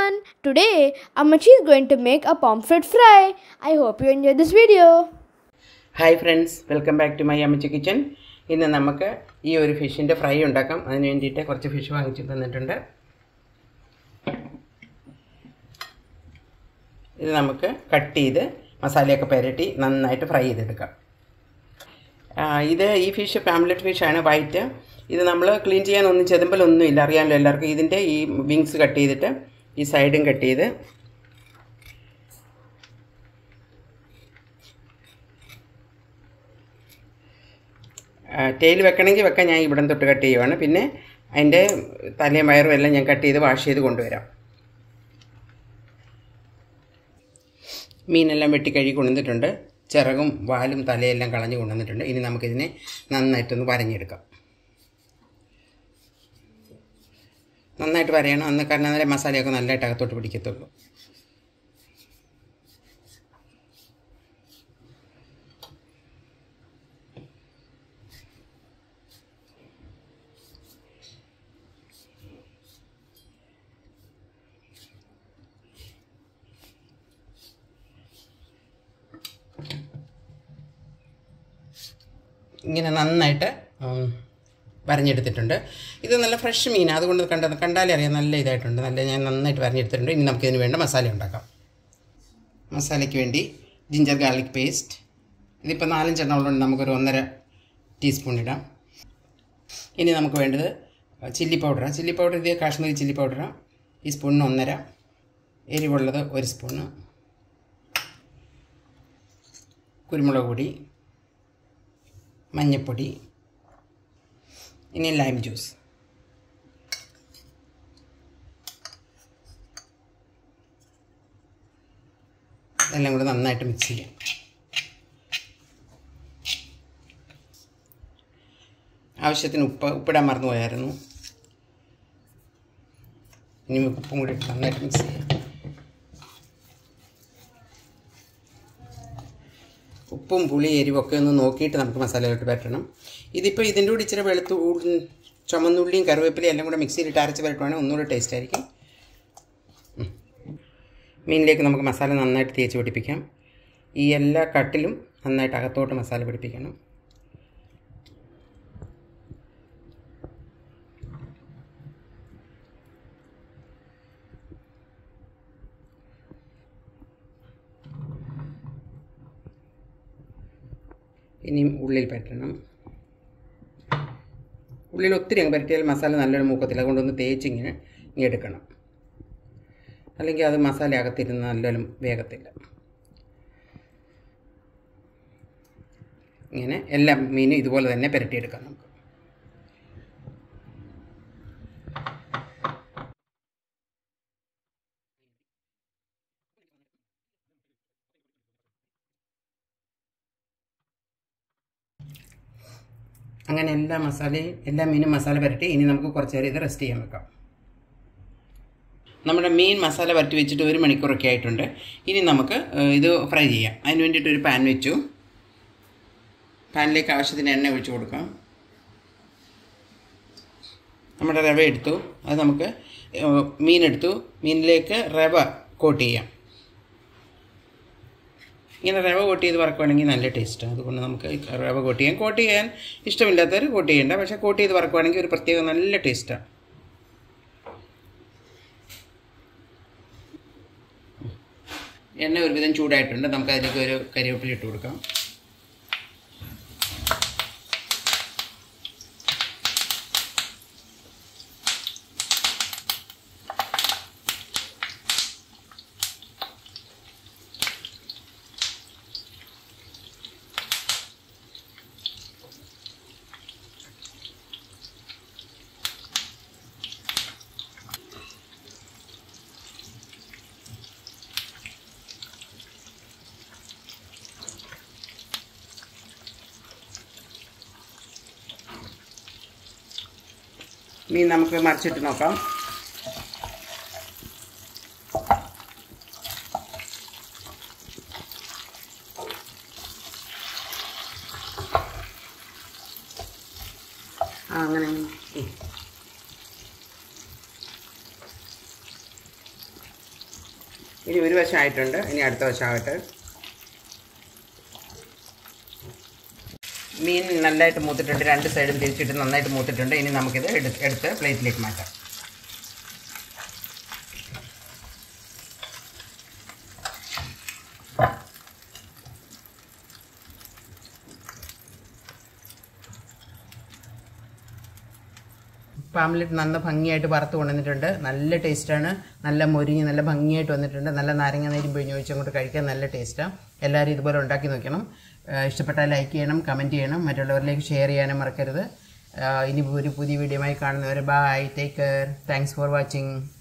everyone. Today, Amachi is going to make a pomfret fry. I hope you enjoy this video. Hi friends welcome back to my Ammachi kitchen ഇന്ന് നമുക്ക് ഈ ഒരു ഫിഷിൻ്റെ fry ഉണ്ടാക്കാം അതിന് വേണ്ടിയിട്ട് കുറച്ച് ഫിഷ് വാങ്ങിച്ച് തന്നിട്ടുണ്ട് ഇത് നമുക്ക് കട്ട് ചെയ്ത് മസാലയൊക്കെ പുരട്ടി നന്നായിട്ട് ഫ്രൈ ചെയ്തെടുക്കാം ആ, ഇത് ഈ ഫിഷ് പാംലെറ്റ് ഫിഷാണ് വൈറ്റ് ഇത് നമ്മൾ ക്ലീൻ ചെയ്യാനൊന്നും ചെതുമ്പലൊന്നും ഇല്ല അറിയാമല്ലോ എല്ലാവർക്കും ഇതിൻ്റെ ഈ വിങ്സ് കട്ട് ചെയ്തിട്ട് ഈ സൈഡും കട്ട് ചെയ്ത് ടെയിൽ വെക്കണമെങ്കിൽ വെക്കാൻ ഞാൻ ഇവിടം തൊട്ട് കട്ട് ചെയ്യുവാണ് പിന്നെ അതിൻ്റെ തലയും വയറും എല്ലാം ഞാൻ കട്ട് ചെയ്ത് വാഷ് ചെയ്ത് കൊണ്ടുവരാം മീനെല്ലാം വെട്ടി കഴുകി കൊണ്ടുവന്നിട്ടുണ്ട് ചിറകും വാലും തലയെല്ലാം കളഞ്ഞ് കൊണ്ടുവന്നിട്ടുണ്ട് ഇനി നമുക്കിതിനെ നന്നായിട്ടൊന്ന് വരഞ്ഞെടുക്കാം നന്നായിട്ട് വരയണം അന്ന് കാരണം അന്നേരം മസാലയൊക്കെ നല്ലതായിട്ട് അകത്തോട്ട് പിടിക്കത്തുള്ളൂ ഇങ്ങനെ നന്നായിട്ട് ഉം, വരഞ്ഞെടുത്തിട്ടുണ്ട് ഇത് നല്ല ഫ്രഷ് മീൻ അതുകൊണ്ട് കണ്ട കണ്ടാലേ അറിയാം നല്ല ഇതായിട്ടുണ്ട് നല്ല ഞാൻ നന്നായിട്ട് വരഞ്ഞെടുത്തിട്ടുണ്ട് ഇനി നമുക്കിതിന് വേണ്ട മസാല ഉണ്ടാക്കാം മസാലയ്ക്ക് വേണ്ടി ജിഞ്ചർ ഗാർലിക് പേസ്റ്റ് ഇതിപ്പോൾ നാലഞ്ചെണ്ണം ഉള്ളതുകൊണ്ട് നമുക്കൊരു ഒന്നര ടീസ്പൂൺ ഇടാം ഇനി നമുക്ക് വേണ്ടത് ചില്ലി പൗഡറാണ് ചില്ലി പൗഡർ ഇത് കാശ്മീരി ചില്ലി പൗഡറാണ് ഈ സ്പൂണിന് ഒന്നര എരിവുള്ളത് ഒരു സ്പൂണ് കുരുമുളക് പൊടി മഞ്ഞൾപ്പൊടി ഇനി ലൈം ജ്യൂസ് എല്ലാം കൂടെ നന്നായിട്ട് മിക്സ് ചെയ്യാം ആവശ്യത്തിന് ഉപ്പ് ഉപ്പിടാൻ മറന്നു പോയായിരുന്നു ഇനി നമുക്ക് ഉപ്പും കൂടി ഇട്ട് നന്നായിട്ട് മിക്സ് ചെയ്യാം ഉപ്പും പുളി എരിവൊക്കെ ഒന്ന് നോക്കിയിട്ട് നമുക്ക് മസാലയിലോട്ട് പറ്റണം ഇതിപ്പോൾ ഇതിൻ്റെ കൂടെ ഇച്ചിരി വെളുത്തു ഉ- ചുമന്നുള്ളിയും കറിവേപ്പിലയും എല്ലാം കൂടെ മിക്സിയിലിട്ട് അരച്ച് പരട്ടുവാണെങ്കിൽ ഒന്നുകൂടെ ടേസ്റ്റ് ആയിരിക്കും ഉം. മീനിലേക്ക് നമുക്ക് മസാല നന്നായിട്ട് തേച്ച് പിടിപ്പിക്കാം ഈ എല്ലാ കട്ടിലും നന്നായിട്ട് അകത്തോട്ട് മസാല പിടിപ്പിക്കണം ഇനിയും ഉള്ളിൽ പറ്റണം ഉള്ളിൽ ഒത്തിരി അങ്ങ് പരട്ടിയാൽ മസാല നല്ലൊരു മൂക്കത്തില്ല അതുകൊണ്ടൊന്ന് തേച്ചിങ്ങനെ ഇങ്ങനെ എടുക്കണം അല്ലെങ്കിൽ അത് മസാല അകത്തിരുന്ന് നല്ലൊരു വേഗത്തില്ല ഇങ്ങനെ എല്ലാ മീനും ഇതുപോലെ തന്നെ പുരട്ടിയെടുക്കാം നമുക്ക് അങ്ങനെ എല്ലാ മസാലയും എല്ലാ മീനും മസാല പുരട്ടി ഇനി നമുക്ക് കുറച്ച് നേരം ഇത് റെസ്റ്റ് ചെയ്യാൻ വെക്കാം നമ്മുടെ മീൻ മസാല പുരട്ടി വെച്ചിട്ട് ഒരു മണിക്കൂറൊക്കെ ആയിട്ടുണ്ട് ഇനി നമുക്ക് ഏഹ്, ഇത് ഫ്രൈ ചെയ്യാം അതിന് വേണ്ടിയിട്ട് ഒരു പാൻ വെച്ചു പാനിലേക്ക് ആവശ്യത്തിന് എണ്ണ ഒഴിച്ച് കൊടുക്കാം നമ്മുടെ റവ എടുത്തു അത് നമുക്ക് ഏഹ്, മീനെടുത്തു മീനിലേക്ക് റവ കോട്ട് ചെയ്യാം ഇങ്ങനെ റവ കോട്ട് ചെയ്ത് വറക്കുവാണെങ്കിൽ നല്ല ടേസ്റ്റാണ് അതുകൊണ്ട് നമുക്ക് ഈ റവ കോട്ട് ചെയ്യാം കോട്ട് ചെയ്യാൻ ഇഷ്ടമില്ലാത്തവർ കോട്ട് ചെയ്യേണ്ട പക്ഷേ കോട്ട് ചെയ്ത് വറക്കുവാണെങ്കിൽ ഒരു പ്രത്യേക നല്ല ടേസ്റ്റാണ് എണ്ണ ഒരുവിധം ചൂടായിട്ടുണ്ട് നമുക്ക് അതിലേക്ക് ഒരു കരിവേപ്പില ഇട്ട് കൊടുക്കാം മീൻ നമുക്ക് മറിച്ചിട്ട് നോക്കാം ആ അങ്ങനെ ഉം. ഇനി ഒരു വശം ആയിട്ടുണ്ട് ഇനി അടുത്ത വശമാകട്ടെ മീൻ നല്ലതായിട്ട് മൂത്തിട്ടുണ്ട് രണ്ട് സൈഡും തിരിച്ചിട്ട് നന്നായിട്ട് മൂത്തിട്ടുണ്ട് ഇനി നമുക്കിത് എടുത്ത് എടുത്ത് പ്ലേറ്റിലേക്ക് മാറ്റാം പാമ്പ്ലെറ്റ് നല്ല ഭംഗിയായിട്ട് വറുത്ത് കൊണ്ടുവന്നിട്ടുണ്ട് നല്ല ടേസ്റ്റാണ് നല്ല മൊരിഞ്ഞ് നല്ല ഭംഗിയായിട്ട് വന്നിട്ടുണ്ട് നല്ല നാരങ്ങ നീരും പിഴിഞ്ഞ് ഒഴിച്ച് അങ്ങോട്ട് കഴിക്കാൻ നല്ല ടേസ്റ്റാണ് എല്ലാവരും ഇതുപോലെ ഉണ്ടാക്കി നോക്കണം ആ, ഇഷ്ടപ്പെട്ടാൽ ലൈക്ക് ചെയ്യണം കമൻറ്റ് ചെയ്യണം മറ്റുള്ളവരിലേക്ക് ഷെയർ ചെയ്യാനും മറക്കരുത് ആ, ഇനി ഒരു പുതിയ വീഡിയോയുമായി കാണുന്നവരെ bye take care thanks for watching